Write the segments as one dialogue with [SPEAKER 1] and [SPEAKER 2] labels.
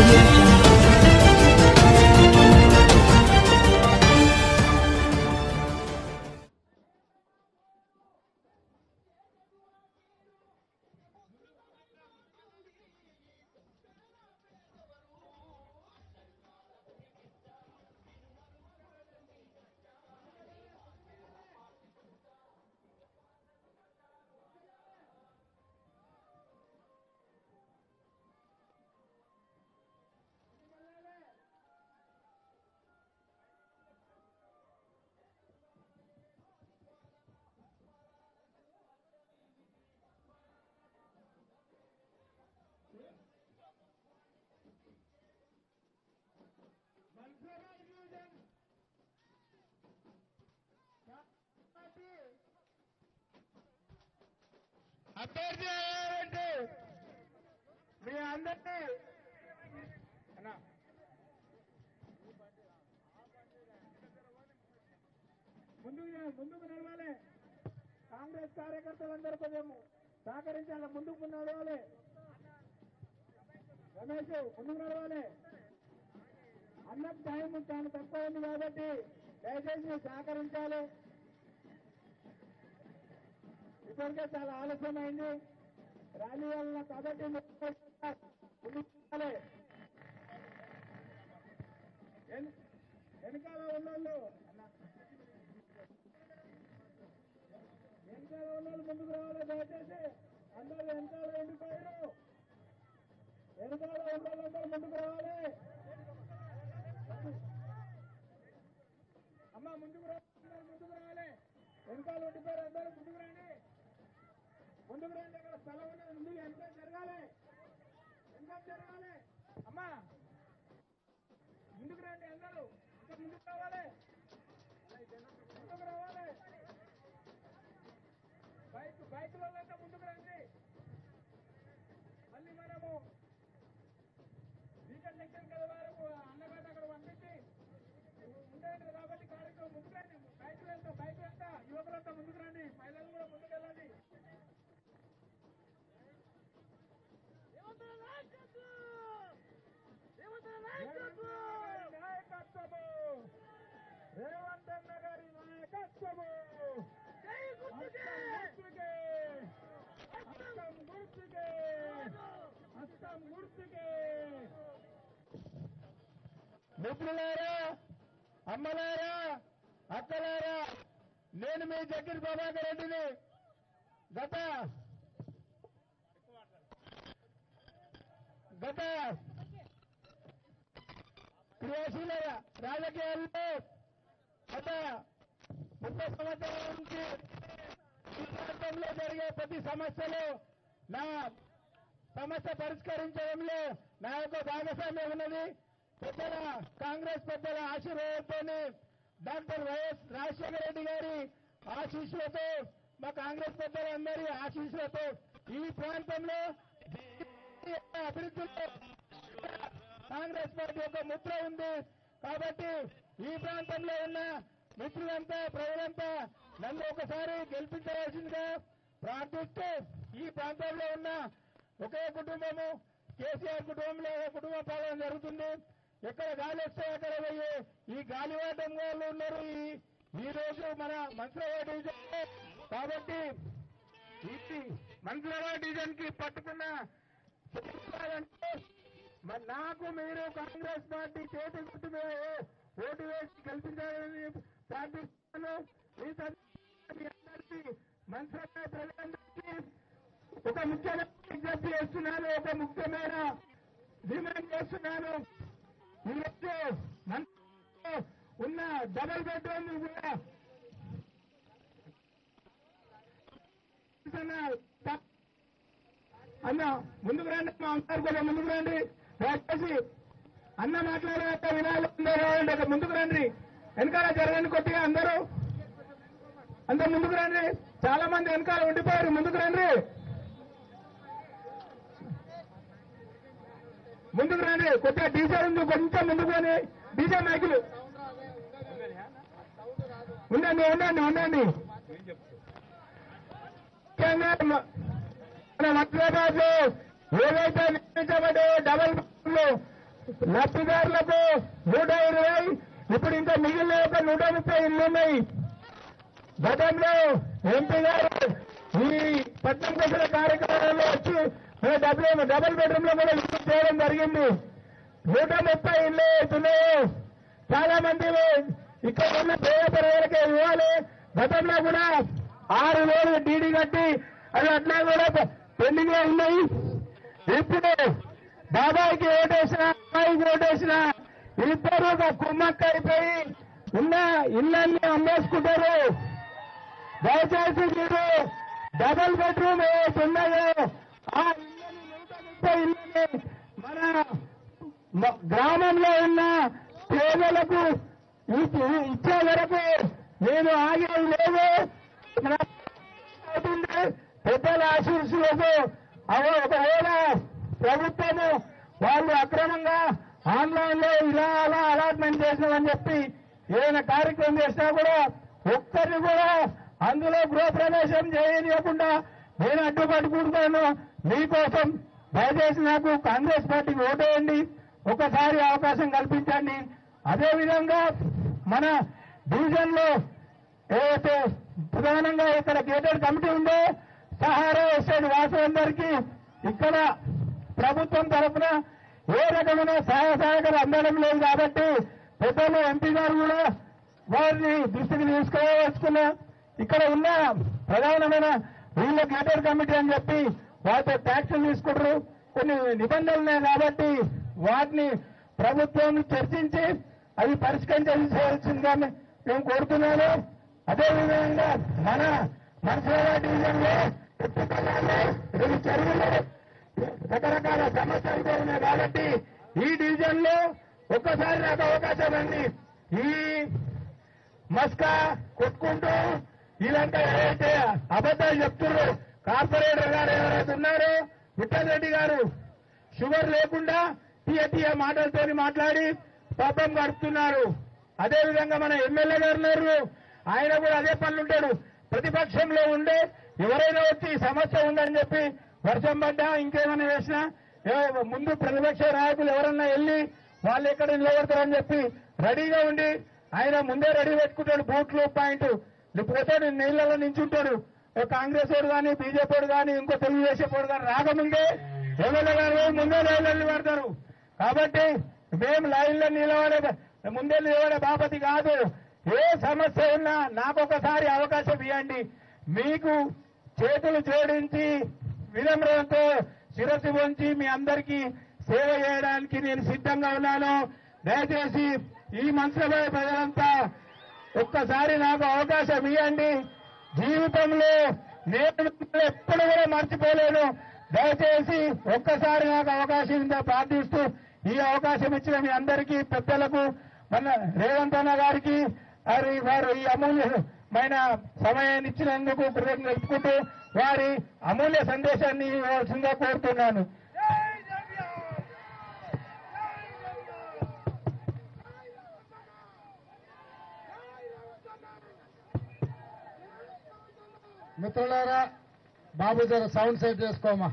[SPEAKER 1] audio jungle.
[SPEAKER 2] అభ్యర్థి అయ్యారంటే మీ అందరినీ అన్నా ముందుకు ముందుకు నడవాలి కాంగ్రెస్ కార్యకర్తలందరూ కొంచెం సహకరించాలి ముందుకు నడవాలి రమేష్ ముందుకు నడవాలి అన్నకు టైం తాను తక్కువ ఉంది కాబట్టి దయచేసి మీరు సహకరించాలి ఇప్పటికే చాలా ఆలస్యమైంది ర్యాలీ వల్ల కాబట్టి ముందుకు వెళ్ళాలి. వెన్- వెనకాల ఉన్నోళ్ళు అన్న. వెనకాల ఉన్నోళ్ళు ముందుకు రావాలి దయచేసి అందరూ వెనకాల వెళ్ళిపోయారు వెనకాల ఉన్నోళ్ళందరూ ముందుకు రావాలి అమ్మ ముందుకు రా అందరూ ముందుకు రావాలి వెనకాల ఉండిపోయారు అందరూ ముందుకు రండి ముందుకు రండి అక్కడ స్థలం ఉన్నది ముందుకు ఎంత జరగాలి ఎంత జరగాలి అమ్మా ముందుకు రండి అందరూ ఇంకా ముందుకు రావాలి ముందుకు రావాలి బైక్ బైక్ వాళ్ళంతా ముందుకు రండి మళ్ళీ మనము వీకెండ్ సెక్షన్ కదా వరకు అన్నగారు అక్కడ పంపించి ఉండేది కాబట్టి కార్యక్రమం ముందుకు రండి బైక్ వెళ్తా బైక్ వెళ్తా యువకులంతా ముందుకు రండి మహిళలు కూడా ముందుకు వెళ్ళండి నాయకత్వము రేవంత్ అన్న గారి నాయకత్వము గుర్తుకే అస్తం గుర్తుకే అస్తం గుర్తుకే మిత్రులారా అమ్మలారా అక్కలారా నేను మీ జగ్గిరి ప్రభాకర్ రెడ్డిని గత గత క్రియాశీల రాజకీయాల్లో గత ముప్పై సంవత్సరాల నుంచి ఈ ప్రాంతంలో జరిగే ప్రతి సమస్యలు నా సమస్య పరిష్కరించడంలో నా యొక్క భాగస్వామ్యం ఉన్నది పెద్దల కాంగ్రెస్ పెద్దల ఆశీర్వాదంతో డాక్టర్ వైఎస్ రాజశేఖర రెడ్డి గారి ఆశీస్సులతో మా కాంగ్రెస్ పెద్దలందరి ఆశీస్సులతో ఈ ప్రాంతంలో అభివృద్ధిలో కాంగ్రెస్ పార్టీ యొక్క ముద్ర ఉంది కాబట్టి ఈ ప్రాంతంలో ఉన్న మిత్రులంతా ప్రజలంతా నన్ను ఒకసారి గెలిపించవలసిందిగా ప్రార్థిస్తూ ఈ ప్రాంతంలో ఉన్న ఒకే కుటుంబము కేసీఆర్ కుటుంబంలో ఒక కుటుంబ పాలన జరుగుతుంది ఎక్కడ గాలి వస్తే అక్కడ పోయి ఈ గాలివాటం వాళ్ళు ఉన్నారు ఈ ఈ రోజు మన మంత్రివాడ డివిజన్ కాబట్టి ఈ మంత్రివాడ డివిజన్ కి పట్టుకున్న అంటే మరి నాకు మీరు కాంగ్రెస్ పార్టీ చేతి గుర్తు మీద ఓటు వేసి గెలిపించాలని ప్రార్థిస్తున్నాను ఈ సందర్భంగా మీ అందరికీ మంత్రి ప్రజలందరికీ ఒక ముఖ్యమైన విజ్ఞప్తి చేస్తున్నాను ఒక ముఖ్యమైన డిమాండ్ చేస్తున్నాను ఈరోజు మంత్రిలో ఉన్న డబల్ బెడ్రూమ్ కూడా తప్ప అన్న ముందుకు రండి మా అమ్మారు కూడా ముందుకు రండి దయచేసి అన్న మాట్లాడే వినాలి అందరూ రండి. ఒక ముందుకు రండి వెనకాల జరగండి కొద్దిగా అందరూ అందరూ ముందుకు రండి చాలా మంది వెనకాల ఉండిపోయారు ముందుకు రండి ముందుకు రండి కొద్దిగా డీజే ఉంది కొంచెం ముందుకు రండి డీజే మైకులు ఉండండి ఉండండి ఉండండి ముఖ్యంగా మ- మన హైదరాబాద్ లో ఏవైతే నిర్మించబడ్డాయో డబల్ బెడ్రూమ్లు లబ్ధిదారులకు నూట ఇరవై ఇప్పుడు ఇంకా మిగిలిన ఒక నూట ముప్పై ఇల్లు ఉన్నాయి గతంలో ఎంపీ గారు ఈ పట్నం దశల కార్యక్రమంలో వచ్చి మేము డబుల్ డబుల్ బెడ్రూమ్ లో కూడా ఇల్లు చేయడం జరిగింది నూట ముప్పై ఇల్లు అవుతున్నాయి చాలా మంది ఇక్కడ ఉన్న పేద ప్రజలకే ఇవ్వాలి గతంలో కూడా ఆరు వేలు డీడీ కట్టి అవి అట్లా కూడా పెండింగ్ లో ఉన్నాయి ఇప్పుడు బాబాయికి ఓటేసిన అమ్మాయికి ఓటేసిన ఇద్దరు ఒక కుమ్మక్క అయిపోయి ఉన్న ఇళ్ళన్ని అమ్మేసుకుంటారు దయచేసి మీరు డబుల్ బెడ్రూమ్ ఏవైతే ఉన్నాయో ఆ ఇళ్ళని నూట ముప్పై ఇళ్ళని మన మ- గ్రామంలో ఉన్న పేదలకు ఇచ్చి- ఇచ్చే వరకు నేను ఆగేది లేదు మన అవుతుంది పెద్దల ఆశీస్సులకు అవ- ఒకవేళ ప్రభుత్వము వాళ్ళు అక్రమంగా ఆన్లైన్ లో ఇలా అలా అలాట్మెంట్ చేసినామని చెప్పి ఏదైనా కార్యక్రమం చేసినా కూడా ఒక్కరిని కూడా అందులో గృహప్రవేశం చేయనివ్వకుండా నేను అడ్డుపట్టుకుంటాను మీకోసం దయచేసి నాకు కాంగ్రెస్ పార్టీకి ఓటేయండి ఒకసారి అవకాశం కల్పించండి అదేవిధంగా మన డివిజన్ లో ఏదైతే ప్రధానంగా ఇక్కడ గేటెడ్ కమిటీ ఉందో సహారా ఎస్టేట్ వాసులందరికీ ఇక్కడ ప్రభుత్వం తరఫున ఏ రకమైన సహాయ సహకారం అందడం లేదు కాబట్టి పెద్దలు ఎంపీ గారు కూడా వారిని దృష్టికి తీసుకోవచ్చుకున్నా ఇక్కడ ఉన్న ప్రధానమైన వీళ్ళ గేటెడ్ కమిటీ అని చెప్పి వారితో ట్యాక్సులు తీసుకుంటారు కొన్ని నిబంధనలు ఉన్నాయి కాబట్టి వాటిని ప్రభుత్వం చర్చించి అవి పరిష్కరించాల్సిందిగా మేము కోరుతున్నాను అదేవిధంగా మన మనసేవా డివిజన్ లో రెండు చెరువులు రకరకాల సమస్యలు ఉన్నాయి కాబట్టి ఈ డివిజన్ లో ఒక్కసారి నాకు అవకాశం అండి ఈ మస్కా కొట్టుకుంటూ ఇలాంటి ఏదైతే అబద్ధాలు చెప్తున్నారు కార్పొరేటర్ గారు ఎవరైతే ఉన్నారో విఠల్ రెడ్డి గారు షుగర్ లేకుండా తీయ తీయ మాటలతోని మాట్లాడి పాపం గడుపుతున్నారు అదేవిధంగా మన ఎమ్మెల్యే గారు ఉన్నారు ఆయన కూడా అదే పనులుంటాడు ప్రతిపక్షంలో ఉండే ఎవరైనా వచ్చి ఈ సమస్య ఉందని చెప్పి వర్షం పడ్డా ఇంకేమైనా చేసినా ఏ- ముందు ప్రతిపక్ష నాయకులు ఎవరన్నా వెళ్ళి వాళ్ళు ఎక్కడ నిలబడతారని చెప్పి రెడీగా ఉండి ఆయన ముందే రెడీ పెట్టుకుంటాడు బూట్లు పాయింట్ పోతాడు నీళ్ళలో నించుంటాడు ఓ కాంగ్రెస్ వాడు కానీ బీజేపీ వాడు కానీ ఇంకో తెలుగుదేశం వాడు కానీ రాకముందే ఎమ్మెల్యే గారు ముందే లైన్లో నిలబడతారు కాబట్టి మేము లైన్లో నిలబడే ముందే నిలబడే బాపతి కాదు ఏ సమస్య ఉన్నా నాకు ఒకసారి అవకాశం ఇవ్వండి మీకు చేతులు జోడించి వినమ్రతతో శిరస్సు వంచి మీ అందరికీ సేవ చేయడానికి నేను సిద్ధంగా ఉన్నాను దయచేసి ఈ మనసులో ప్రజలంతా ఒక్కసారి నాకు అవకాశం ఇవ్వండి జీవితంలో నేను మిమ్మల్ని ఎప్పుడు కూడా మర్చిపోలేను దయచేసి ఒక్కసారి నాకు అవకాశం ఉందో ప్రార్థిస్తూ ఈ అవకాశం ఇచ్చిన మీ అందరికీ పెద్దలకు మన రేవంత్ అన్న గారికి వారి వారు ఈ అమూల్యమైన సమయాన్ని ఇచ్చినందుకు కృతజ్ఞతలు తెలుపుకుంటూ వారి అమూల్య సందేశాన్ని ఇవ్వాల్సిందిగా కోరుతున్నాను
[SPEAKER 1] మిత్రులారా బాబు జర సౌండ్ సెట్ చేసుకోమా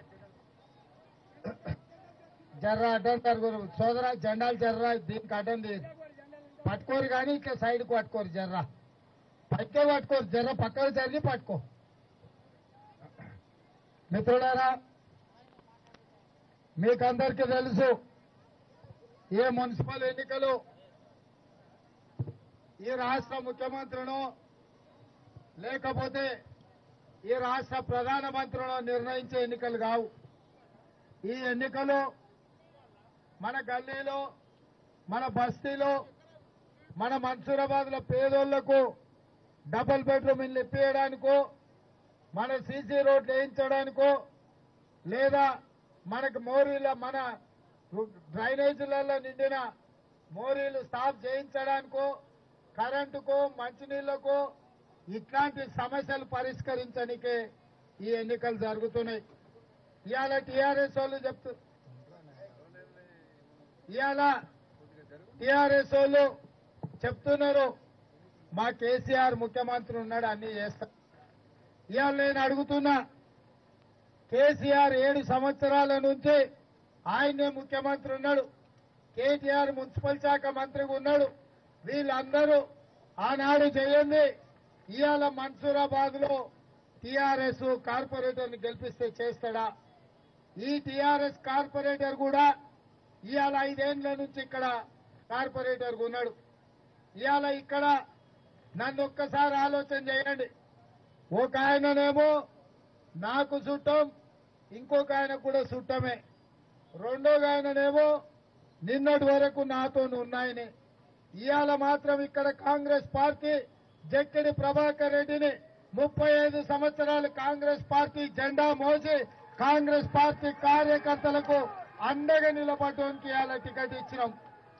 [SPEAKER 1] జర్రా అడ్డం జరుగురు సోదరా జెండాలు జర్రా దీనికి అడ్డం తీయదు పట్టుకోరు కానీ ఇట్లా సైడ్కి పట్టుకోరు జర్రా పైకే పట్టుకోరు జర్ర పక్కకు జరిగి పట్టుకో మిత్రులారా మీకందరికీ తెలుసు ఏ మున్సిపల్ ఎన్నికలు ఈ రాష్ట్ర ముఖ్యమంత్రిను లేకపోతే ఈ రాష్ట్ర ప్రధానమంత్రులు నిర్ణయించే ఎన్నికలు కావు ఈ ఎన్నికలు మన గల్లీలో మన బస్తీలో మన మన్సూరాబాద్ లో పేదోళ్లకు డబుల్ బెడ్రూమ్ ఇల్లు ఇప్పించడానికో మన సీసీ రోడ్లు వేయించడానికో లేదా మనకు మోరీల మన డ్రైనేజీలలో నిండిన మోరీలు స్టాప్ చేయించడానికో కరెంటుకో మంచినీళ్లకో ఇట్లాంటి సమస్యలు పరిష్కరించడానికే ఈ ఎన్నికలు జరుగుతున్నాయి ఇవాళ టీఆర్ఎస్ వాళ్ళు చెప్తూ ఇవాళ టీఆర్ఎస్ వాళ్ళు చెప్తున్నారు మా కేసీఆర్ ముఖ్యమంత్రి ఉన్నాడు అన్ని చేస్తా ఇవాళ నేను అడుగుతున్నా కేసీఆర్ ఏడు సంవత్సరాల నుంచి ఆయనే ముఖ్యమంత్రి ఉన్నాడు కేటీఆర్ మున్సిపల్ శాఖ మంత్రిగా ఉన్నాడు వీళ్ళందరూ ఆనాడు చేయండి ఇవాళ మన్సూరాబాద్ లో టీఆర్ఎస్ కార్పొరేటర్ ని గెలిపిస్తే చేస్తాడా ఈ టీఆర్ఎస్ కార్పొరేటర్ కూడా ఇవాళ ఐదేళ్ల నుంచి ఇక్కడ కార్పొరేటర్ ఉన్నాడు ఇవాళ ఇక్కడ నన్ను ఒక్కసారి ఆలోచన చేయండి ఒక ఆయననేమో నాకు చుట్టం ఇంకొక ఆయన కూడా చుట్టమే రెండో ఆయననేమో నిన్నటి వరకు నాతో ఉన్నాయని ఇవాళ మాత్రం ఇక్కడ కాంగ్రెస్ పార్టీ జక్కిడి ప్రభాకర్ రెడ్డిని ముప్పై ఐదు సంవత్సరాలు కాంగ్రెస్ పార్టీ జెండా మోసి కాంగ్రెస్ పార్టీ కార్యకర్తలకు అండగా నిలబడడానికి ఇవాళ టికెట్ ఇచ్చినాం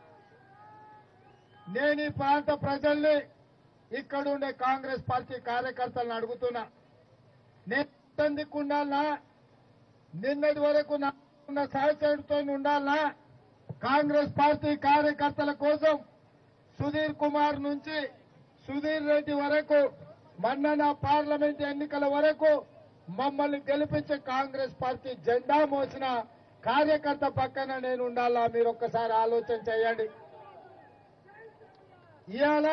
[SPEAKER 1] నేను ఈ ప్రాంత ప్రజల్ని ఇక్కడుండే కాంగ్రెస్ పార్టీ కార్యకర్తలను అడుగుతున్నా నేను దిక్కుండాలనా నిన్నటి వరకు నా సహచరుడితో ఉండాలనా కాంగ్రెస్ పార్టీ కార్యకర్తల కోసం సుధీర్ కుమార్ నుంచి సుధీర్ రెడ్డి వరకు మొన్న నా పార్లమెంట్ ఎన్నికల వరకు మమ్మల్ని గెలిపించే కాంగ్రెస్ పార్టీ జెండా మోసిన కార్యకర్త పక్కన నేను ఉండాలా మీరు ఒక్కసారి ఆలోచన చేయండి ఇవాళ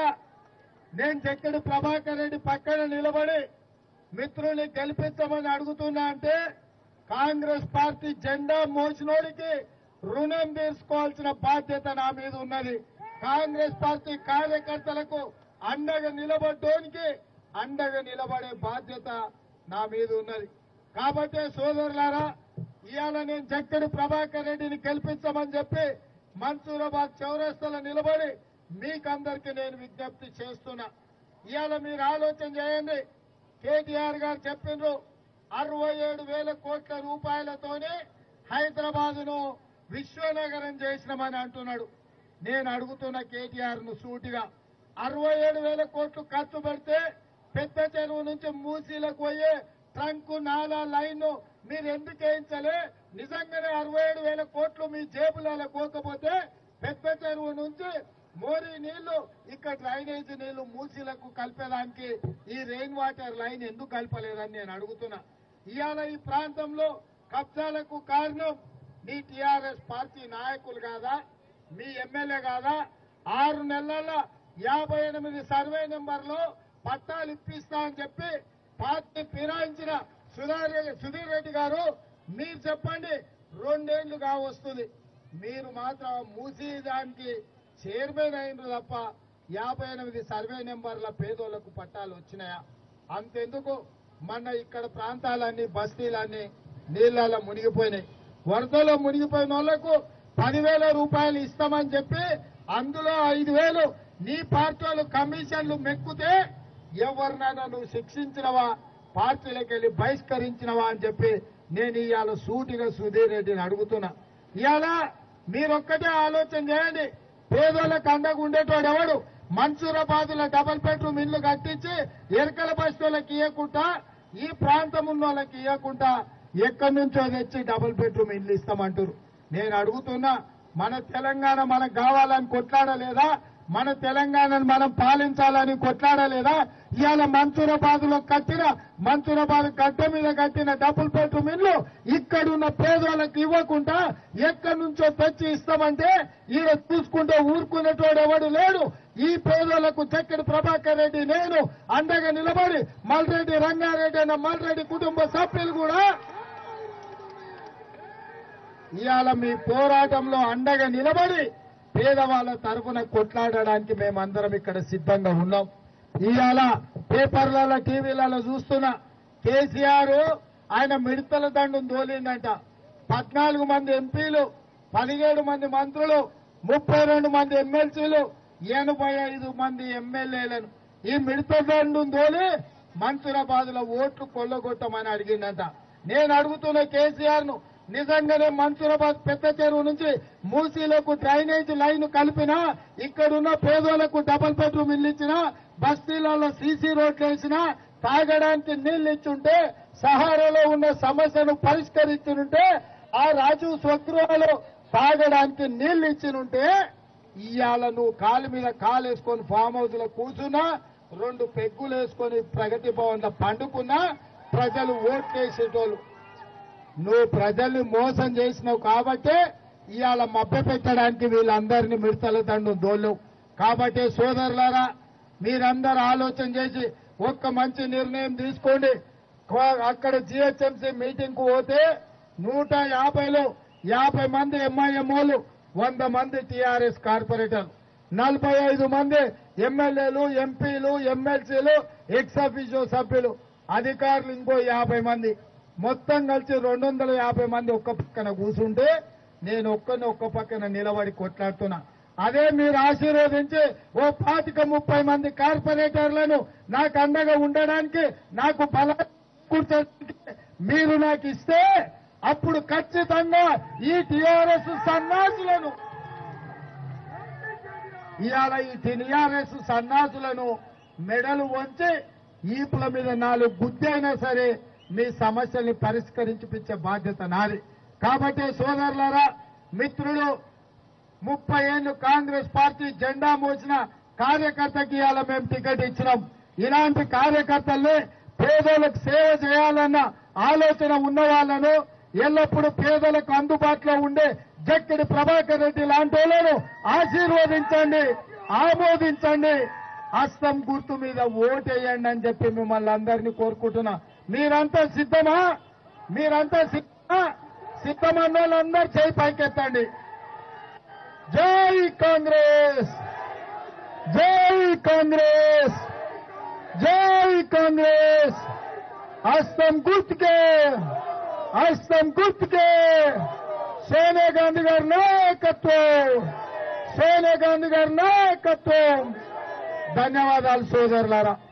[SPEAKER 1] నేను చెక్కడి ప్రభాకర్ రెడ్డి పక్కన నిలబడి మిత్రుల్ని గెలిపించమని అడుగుతున్నా అంటే కాంగ్రెస్ పార్టీ జెండా మోసినోడికి రుణం తీసుకోవాల్సిన బాధ్యత నా మీద ఉన్నది కాంగ్రెస్ పార్టీ కార్యకర్తలకు అండగా నిలబడ్డోనికి అండగా నిలబడే బాధ్యత నా మీద ఉన్నది కాబట్టి సోదరులారా ఇవాళ నేను చక్కడి ప్రభాకర్ రెడ్డిని గెలిపించమని చెప్పి మన్సూరాబాద్ చౌరస్తలో నిలబడి మీకందరికీ నేను విజ్ఞప్తి చేస్తున్నా ఇవాళ మీరు ఆలోచన చేయండి కేటీఆర్ గారు చెప్పిండ్రు అరవై ఏడు వేల కోట్ల రూపాయలతోనే హైదరాబాద్ ను విశ్వనగరం చేసినామని అంటున్నాడు నేను అడుగుతున్న కేటీఆర్ ను సూటిగా అరవై ఏడు వేల కోట్లు ఖర్చు పెడితే పెద్ద చెరువు నుంచి మూసీలకు పోయే ట్రంక్ నాలా లైన్ మీరు ఎందుకు వేయించలే నిజంగానే అరవై ఏడు వేల కోట్లు మీ జేబులలో పోకపోతే పెద్ద చెరువు నుంచి మోరీ నీళ్లు ఇక్కడ డ్రైనేజ్ నీళ్లు మూసీలకు కలిపేదానికి ఈ రెయిన్ వాటర్ లైన్ ఎందుకు కలపలేదని నేను అడుగుతున్నా ఇవాళ ఈ ప్రాంతంలో కబ్జాలకు కారణం మీ టీఆర్ఎస్ పార్టీ నాయకులు కాదా మీ ఎమ్మెల్యే కాదా ఆరు నెలల యాభై ఎనిమిది సర్వే నెంబర్లో పట్టాలు ఇప్పిస్తా అని చెప్పి పార్టీ ఫిరాయించిన సుధార్ సుధీర్ రెడ్డి గారు మీరు చెప్పండి రెండేళ్లు కావస్తుంది మీరు మాత్రం మూసీ దానికి చైర్మన్ అయినరు తప్ప యాభై ఎనిమిది సర్వే నెంబర్ల పేదోళ్లకు పట్టాలు వచ్చినాయా అంతెందుకు మొన్న ఇక్కడ ప్రాంతాలన్నీ బస్తీలన్నీ నీళ్ళలో మునిగిపోయినాయి వరదలో మునిగిపోయిన వాళ్లకు పదివేల రూపాయలు ఇస్తామని చెప్పి అందులో ఐదు వేలు నీ పార్టీ వాళ్ళు కమిషన్లు మెక్కుతే ఎవరినైనా నువ్వు శిక్షించినవా పార్టీలకు వెళ్ళి బహిష్కరించినవా అని చెప్పి నేను ఇవాళ సూటిగా సుధీర్ రెడ్డిని అడుగుతున్నా ఇవాళ మీరొక్కటే ఆలోచన చేయండి పేదోళ్ళకు అండగా ఉండేటోడు ఎవడు మన్సూరాబాద్లో డబల్ బెడ్రూమ్ ఇల్లు కట్టించి ఎరకల బస్తోళ్ళకి ఇవ్వకుండా ఈ ప్రాంతం ఉన్న వాళ్ళకి ఇవ్వకుండా ఎక్కడి నుంచో తెచ్చి డబుల్ బెడ్రూమ్ ఇల్లు ఇస్తామంటారు నేను అడుగుతున్నా మన తెలంగాణ మనకు కావాలని కొట్లాడలేదా మన తెలంగాణను మనం పాలించాలని కొట్లాడలేదా ఇవాళ మన్సూరాబాద్ లో కట్టిన మన్సూరాబాద్ గడ్డ మీద కట్టిన డబుల్ బెడ్రూమ్ ఇల్లు ఇక్కడున్న పేదవాళ్ళకి ఇవ్వకుండా ఎక్కడి నుంచో తెచ్చి ఇస్తామంటే ఈడ చూసుకుంటే ఊరుకునేటోడు ఎవడు లేడు ఈ పేదలకు చక్కటి ప్రభాకర్ రెడ్డి నేను అండగా నిలబడి మల్రెడ్డి రంగారెడ్డి అన్న మల్రెడ్డి కుటుంబ సభ్యులు కూడా ఇవాళ మీ పోరాటంలో అండగా నిలబడి పేదవాళ్ళ తరఫున కొట్లాడడానికి మేమందరం ఇక్కడ సిద్ధంగా ఉన్నాం ఇవాళ పేపర్లలో టీవీలలో చూస్తున్నా కేసీఆర్ ఆయన మిడతల దండును తోలిందంట పద్నాలుగు మంది ఎంపీలు పదిహేడు మంది మంత్రులు ముప్పై రెండు మంది ఎమ్మెల్సీలు ఎనభై ఐదు మంది ఎమ్మెల్యేలను ఈ మిడత దండును తోలి మన్సూరాబాద్ లో ఓట్లు కొల్లగొట్టమని అడిగిందంట నేను అడుగుతున్న కేసీఆర్ ను నిజంగానే మన్సూరాబాద్ పెద్ద చెరువు నుంచి మూసీలకు డ్రైనేజ్ లైన్ కలిపినా ఇక్కడున్న పేదోళ్లకు డబుల్ బెడ్రూమ్ ఇల్లు ఇచ్చినా బస్తీలలో సీసీ రోడ్లు వేసినా తాగడానికి నీళ్లు ఇచ్చుంటే సహారాలో ఉన్న సమస్యను పరిష్కరించుంటే ఆ రాజు స్వగృహాలు తాగడానికి నీళ్లు ఇచ్చినుంటే ఇవాళ నువ్వు కాలు మీద కాలు వేసుకొని ఫామ్ హౌస్ లో కూర్చున్నా రెండు పెగ్గులు వేసుకొని ప్రగతి భవన్ లో పండుకున్నా ప్రజలు ఓట్లేసేటోళ్ళు నువ్వు ప్రజల్ని మోసం చేసినావు కాబట్టే ఇవాళ మభ్య పెట్టడానికి వీళ్ళందరినీ మిడతల దండు దోళ్ళు కాబట్టి సోదరులారా మీరందరూ ఆలోచన చేసి ఒక్క మంచి నిర్ణయం తీసుకోండి కో- అక్కడ జిహెచ్ఎంసీ మీటింగ్ కు పోతే నూట యాభైలో యాభై మంది ఎంఐఎంఓలు వంద మంది టీఆర్ఎస్ కార్పొరేటర్ నలభై ఐదు మంది ఎమ్మెల్యేలు ఎంపీలు ఎమ్మెల్సీలు ఎక్స్ అఫీషియో సభ్యులు అధికారులు ఇంకో యాభై మంది మొత్తం కలిసి రెండు వందల యాభై మంది ఒక్క పక్కన కూర్చుంటే నేను ఒక్కని ఒక్క పక్కన నిలబడి కొట్లాడుతున్నా అదే మీరు ఆశీర్వదించి ఓ పాతిక ముప్పై మంది కార్పొరేటర్లను నాకు అండగా ఉండడానికి నాకు బలం కూర్చోడానికి మీరు నాకు ఇస్తే అప్పుడు ఖచ్చితంగా ఈ టీఆర్ఎస్ సన్నాసులను ఇవాళ ఈ టీఆర్ఎస్ సన్నాసులను మెడలు వంచి ఈపుల మీద నాలుగు గుద్దైనా సరే మీ సమస్యల్ని పరిష్కరించిపించే బాధ్యత నాది కాబట్టి సోదరులారా మిత్రులు ముప్పై ఏళ్ళు కాంగ్రెస్ పార్టీ జెండా మోసిన కార్యకర్తకి ఇవాళ మేము టికెట్ ఇచ్చినాం ఇలాంటి కార్యకర్తల్ని పేదలకు సేవ చేయాలన్న ఆలోచన ఉన్న వాళ్ళను ఎల్లప్పుడూ పేదలకు అందుబాటులో ఉండే జక్కిడి ప్రభాకర్ రెడ్డి లాంటి వాళ్ళను ఆశీర్వదించండి ఆమోదించండి హస్తం గుర్తు మీద ఓటేయండి అని చెప్పి మిమ్మల్ని అందరినీ కోరుకుంటున్నా మీరంతా సిద్ధమా మీరంతా సిద్ధమా సిద్ధమన్న వాళ్ళందరూ చేయి పైకెత్తండి జై కాంగ్రెస్ జై కాంగ్రెస్ జై కాంగ్రెస్ హస్తం గుర్తుకే హస్తం గుర్తుకే సోనియా గాంధీ గారి నాయకత్వం సోనియా గాంధీ గారి నాయకత్వం ధన్యవాదాలు సోదరులారా